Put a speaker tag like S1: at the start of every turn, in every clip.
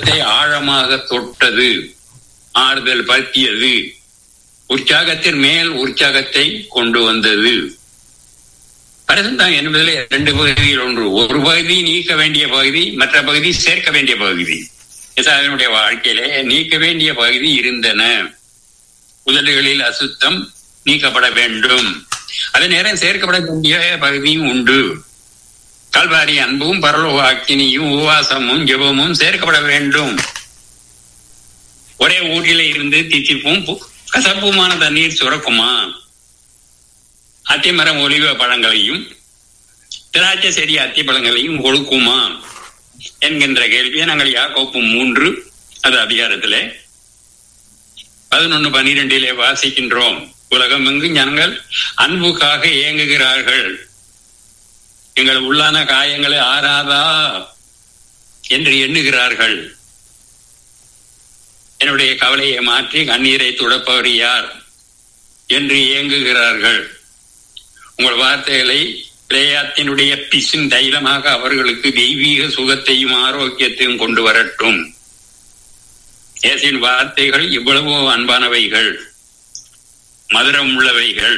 S1: உள்ளத்தை ஆழமாக தொட்டது ஆறுதல் பற்றியது உற்சாகத்தின் மேல் உற்சாகத்தை கொண்டு வந்தது பரிசுத்தம் என்பதில் இரண்டு பகுதிகள் ஒன்று ஒரு பகுதி நீக்க வேண்டிய பகுதி மற்ற பகுதி சேர்க்க வேண்டிய பகுதி அதனுடைய வாழ்க்கையிலே நீக்க வேண்டிய பகுதி இருந்தன உதடுகளில் அசுத்தம் நீக்கப்பட வேண்டும் அதே நேரம் சேர்க்கப்பட வேண்டிய பகுதியும் உண்டு கல்வாரி அன்பும் பரலோக அக்கினியும் உவாசமும் ஜெபமும் சேர்க்கப்பட வேண்டும் ஒரே ஊரில இருந்து தித்திப்பும் கசப்புமான தண்ணீர் சுரக்குமா அத்திமரம் ஒலிவ பழங்களையும் திராட்சை செடி அத்தி பழங்களையும் கொடுக்குமா என்கின்ற கேள்வியை நாங்கள் யாக்கோப்பு மூன்று அது அதிகாரத்திலே பதினொன்னு பனிரெண்டிலே வாசிக்கின்றோம் உலகம் எங்கு ஜனங்கள் அன்புக்காக இயங்குகிறார்கள் எங்கள் உள்ளான காயங்களை ஆறாதா என்று எண்ணுகிறார்கள் என்னுடைய கவலையை மாற்றி கண்ணீரை துடப்பவர் யார் என்று இயங்குகிறார்கள் உங்கள் வார்த்தைகளை பிரேயாத்தினுடைய பிசின் தைலமாக அவர்களுக்கு தெய்வீக சுகத்தையும் ஆரோக்கியத்தையும் கொண்டு வரட்டும் இயேசின் வார்த்தைகள் இவ்வளவோ அன்பானவைகள் மதுரம் உள்ளவைகள்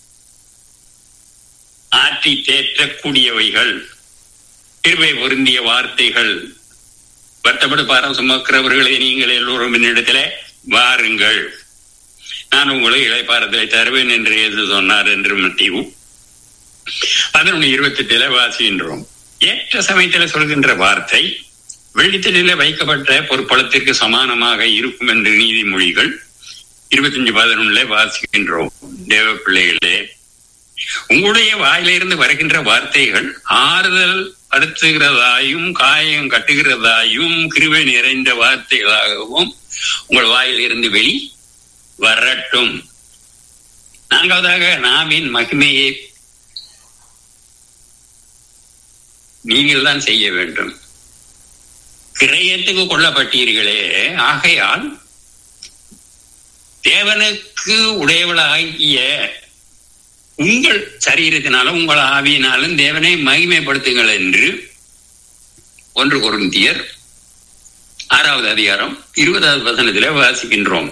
S1: ஆற்றி தேற்றக்கூடியவைகள் கிருபை பொருந்திய வார்த்தைகள் வருத்தப்படு பாரம் சுமக்கிறவர்களை நீங்கள் எல்லோரும் என்னிடத்துல வாருங்கள் நான் உங்களை இளைப்பாரத்தை தருவேன் என்று எது சொன்னார் என்று மத்தியு பதினொன்று இருபத்தி எட்டுல வாசிக்கின்றோம் ஏற்ற சமயத்தில் சொல்கின்ற வார்த்தை வெளித்தலில வைக்கப்பட்ட பொற்பளத்திற்கு சமானமாக இருக்கும் என்று நீதிமொழிகள் இருபத்தஞ்சு பதினொன்னுல வாசிக்கின்றோம் தேவ பிள்ளைகளே உங்களுடைய வாயிலிருந்து வருகின்ற வார்த்தைகள் ஆறுதல் படுத்துகிறதாயும் காயம் கட்டுகிறதாயும் கிருவை நிறைந்த வார்த்தைகளாகவும் உங்கள் வாயிலிருந்து வெளி வரட்டும் நான்காவதாக நாவின் மகிமையை நீங்கள் தான் செய்ய வேண்டும் கிரயத்துக்கு கொல்லப்பட்டீர்களே ஆகையால் தேவனுக்கு உடையவளாகிய உங்கள் சரீரத்தினாலும் உங்கள் ஆவியினாலும் தேவனை மகிமைப்படுத்துங்கள் என்று ஒன்று குருந்தியர் ஆறாவது அதிகாரம் இருபதாவது வசனத்திலே வாசிக்கின்றோம்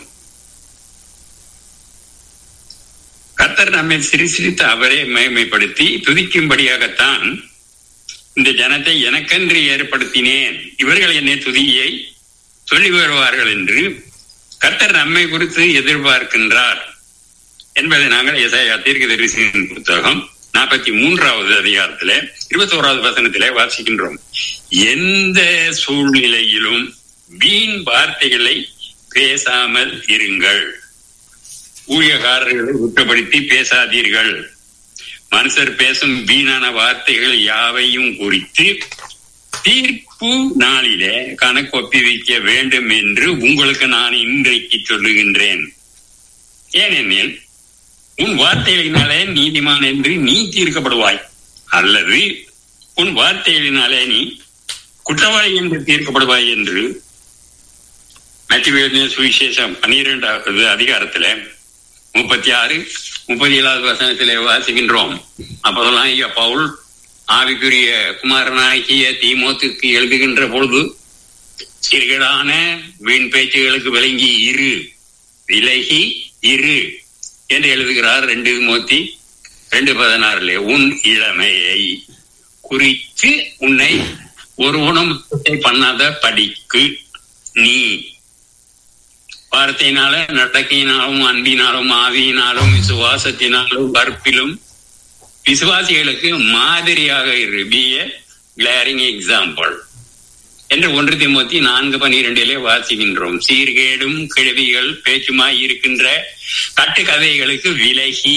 S1: கத்தர் நம்மை சிரிசிரித்து அவரே மகிமைப்படுத்தி துதிக்கும்படியாகத்தான் இந்த ஜனத்தை எனக்கென்று ஏற்படுத்தினேன் இவர்கள் என்னை துதியை சொல்லி வருவார்கள் என்று கர்த்தர் நம்மை குறித்து எதிர்பார்க்கின்றார் என்பதை நாங்கள் எசையா தீர்க்க தரிசியின் புத்தகம் நாற்பத்தி மூன்றாவது அதிகாரத்திலே இருபத்தி ஓராவது வசனத்திலே வாசிக்கின்றோம் எந்த சூழ்நிலையிலும் வீண் வார்த்தைகளை பேசாமல் இருங்கள் ஊழியக்காரர்களை குற்றப்படுத்தி பேசாதீர்கள் மனுஷர் பேசும் வீணான வார்த்தைகள் யாவையும் குறித்து தீர்ப்பு நாளிலே கணக்கு ஒப்பிவிக்க வேண்டும் என்று உங்களுக்கு நான் இன்றைக்கு சொல்லுகின்றேன் ஏனெனில் உன் வார்த்தைகளினாலே நீதிமான் என்று நீ தீர்க்கப்படுவாய் அல்லது உன் வார்த்தைகளினாலே நீ குற்றவாளி என்று தீர்க்கப்படுவாய் என்று மத்திய சுவிசேஷம் பன்னிரெண்டாவது அதிகாரத்துல முப்பத்தி ஆறு முப்பத்தி ஏழாவது வசனத்திலே வாசிக்கின்றோம் அப்போதெல்லாம் ஐயா பவுல் ஆவிக்குரிய குமாரனாகிய தீமோத்துக்கு எழுதுகின்ற பொழுது சீர்கேடான வீண் பேச்சுகளுக்கு விளங்கி இரு விலகி இரு என்று எழுதுகிறார் ரெண்டு மோத்தி ரெண்டு பதினாறுல உன் இளமையை குறித்து உன்னை ஒரு உணம் பண்ணாத படிக்கு நீ வார்த்தையினால நடக்கையினாலும் அன்பினாலும் ஆவியினாலும் விசுவாசத்தினாலும் கற்பிலும் விசுவாசிகளுக்கு மாதிரியாக இரு பி ஏ கிளாரிங் எக்ஸாம்பிள் என்று ஒன்று திமுத்தி நான்கு பனிரெண்டிலே வாசிக்கின்றோம் சீர்கேடும் கிழவிகள் பேச்சுமாய் இருக்கின்ற கட்டுக்கதைகளுக்கு விலகி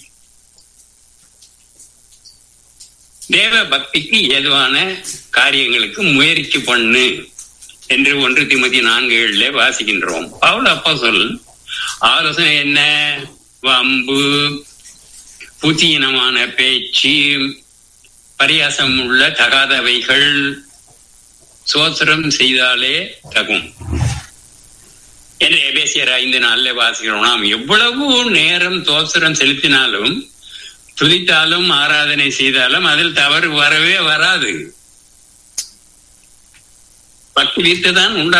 S1: தேவ பக்திக்கு ஏதுவான காரியங்களுக்கு முயற்சி பண்ணு என்று ஒன்று திமுத்தி நான்கு ஏழுல வாசிக்கின்றோம் பவுல் அப்பா சொல் ஆலோசனை என்ன வம்பு புத்தீனமான பேச்சு பரியாசம் உள்ள தகாதவைகள் சோத்திரம் செய்தாலே தகும் என்று எபேசியர் ஐந்து நாள்ல வாசிக்கிறோம் நாம் எவ்வளவு நேரம் தோத்திரம் செலுத்தினாலும் துதித்தாலும் ஆராதனை செய்தாலும் அதில் தவறு வரவே வராது பக்தி வித்து தான் உண்டா